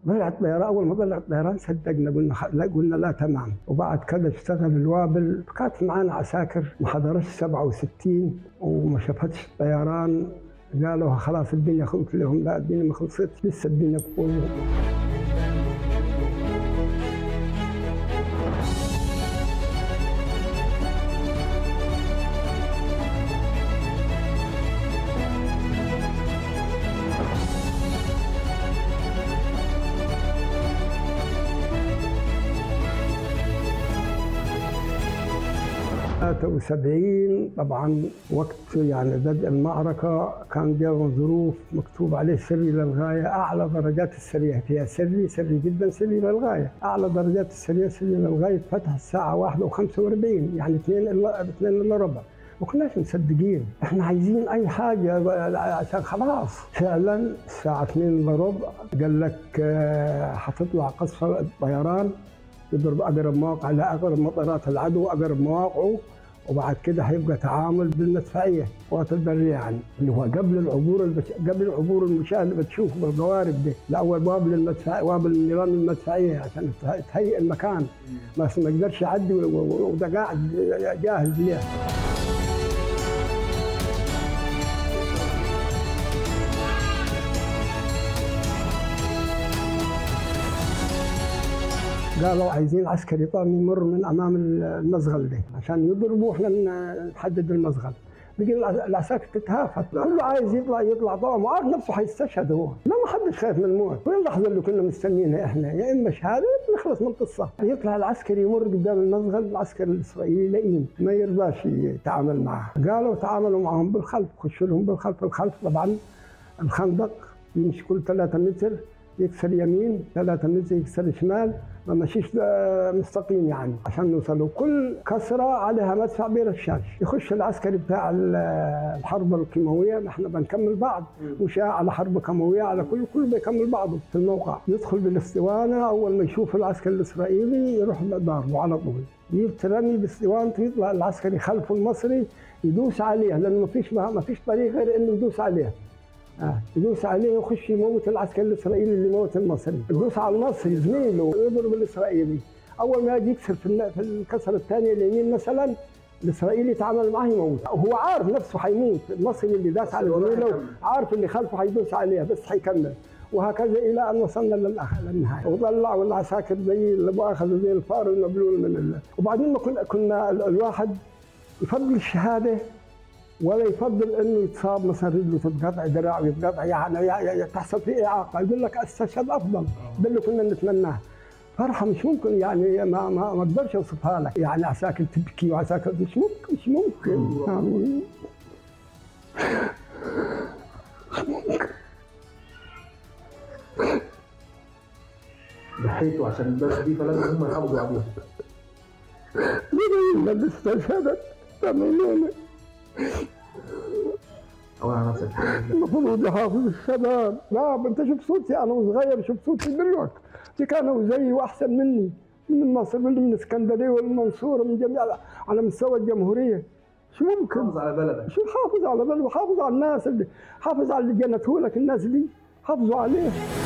طلعت طيران اول ما طلعت طيران صدقنا قلنا خ... لا قلنا لا تمام وبعد كذا اشتغل الوابل كانت معانا عساكر ما حضرتش 67 وما شافتش الطيران قالوا خلاص الدنيا خلصت لهم لا الدنيا ما خلصتش لسه الدنيا بقوة وسبعين طبعا وقت يعني بدء المعركة كان جاء ظروف مكتوب عليه سري للغاية أعلى درجات السرية فيها سري سري جدا سري للغاية أعلى درجات السرية سري للغاية فتح الساعة واحدة وخمسة وأربعين يعني اثنين إلا اثنين إلا ربع ما كناش مصدقين احنا عايزين اي حاجه عشان خلاص فعلا الساعه 2 الا ربع قال لك آه، هتطلع قصف الطيران يضرب اقرب مواقع على اقرب مطارات العدو اقرب مواقعه وبعد كده هيبقى تعامل بالمدفعيه قوات البريه يعني اللي هو قبل العبور البش... قبل العبور المشاة اللي بتشوفه بالقوارب دي الاول باب للمدفع باب النظام المدفعيه عشان تهيئ المكان بس ما يقدرش يعدي وده قاعد جاهز ليه قالوا عايزين عسكري طامي يمر من امام المزغل ده عشان يضربوا احنا نحدد المزغل بقي العساكر تتهافت كله عايز يطلع يطلع طعم وعارف نفسه حيستشهد هو ما ما حدش خايف من الموت وين اللحظه اللي كنا مستنيينها احنا يا اما شهاده نخلص من القصه يطلع العسكري يمر قدام المزغل العسكري الاسرائيلي لئيم ما يرضاش يتعامل معه قالوا تعاملوا معهم بالخلف خشوا لهم بالخلف الخلف طبعا الخندق يمشي كل ثلاثة متر يكسر يمين ثلاثة متر يكسر شمال ما مشيش مستقيم يعني عشان نوصلوا كل كسرة عليها مدفع برشاش يخش العسكري بتاع الحرب الكيماوية احنا بنكمل بعض مشاة على حرب كيماوية على كل كل بيكمل بعضه في الموقع يدخل بالاسطوانة أول ما يشوف العسكري الإسرائيلي يروح ضاربه على طول يترمي باسطوانته يطلع العسكري خلفه المصري يدوس عليه لأنه ما فيش ما فيش طريق غير إنه يدوس عليه آه. يدوس عليه يخش يموت العسكري الاسرائيلي اللي موت المصري يدوس على المصري زميله ويضرب الاسرائيلي اول ما يجي يكسر في في الكسره الثانيه اليمين مثلا الاسرائيلي يتعامل معاه يموت هو عارف نفسه حيموت المصري اللي داس على زميله عارف اللي خلفه حيدوس عليه بس حيكمل وهكذا الى ان وصلنا للنهايه وطلعوا العساكر زي اللي مؤاخذه زي الفار المبلول من الله وبعدين ما كنا كنا الواحد يفضل الشهاده ولا يفضل انه يتصاب مثلا رجله تتقطع دراعه يتقطع يعني تحصل فيه اعاقه يقول لك استشهد افضل ده اللي كنا نتمناه فرحه مش ممكن يعني ما ما ما اقدرش اوصفها لك يعني عساكر تبكي وعساكر مش ممكن مش ممكن يعني مش ممكن ضحيتوا عشان البلد دي فلازم هم يحافظوا عليها ليه استشهدت تعملون أو على نفسك المفروض يحافظ الشباب لا انت شوف صوتي انا وصغير شوف صوتي دلوقتي دي كانوا زيي واحسن مني من مصر من اسكندريه والمنصوره من جميع على مستوى الجمهوريه شو ممكن حافظ على بلدك شو حافظ على بلده حافظ على الناس اللي حافظ على اللي جنته لك الناس دي حافظوا عليه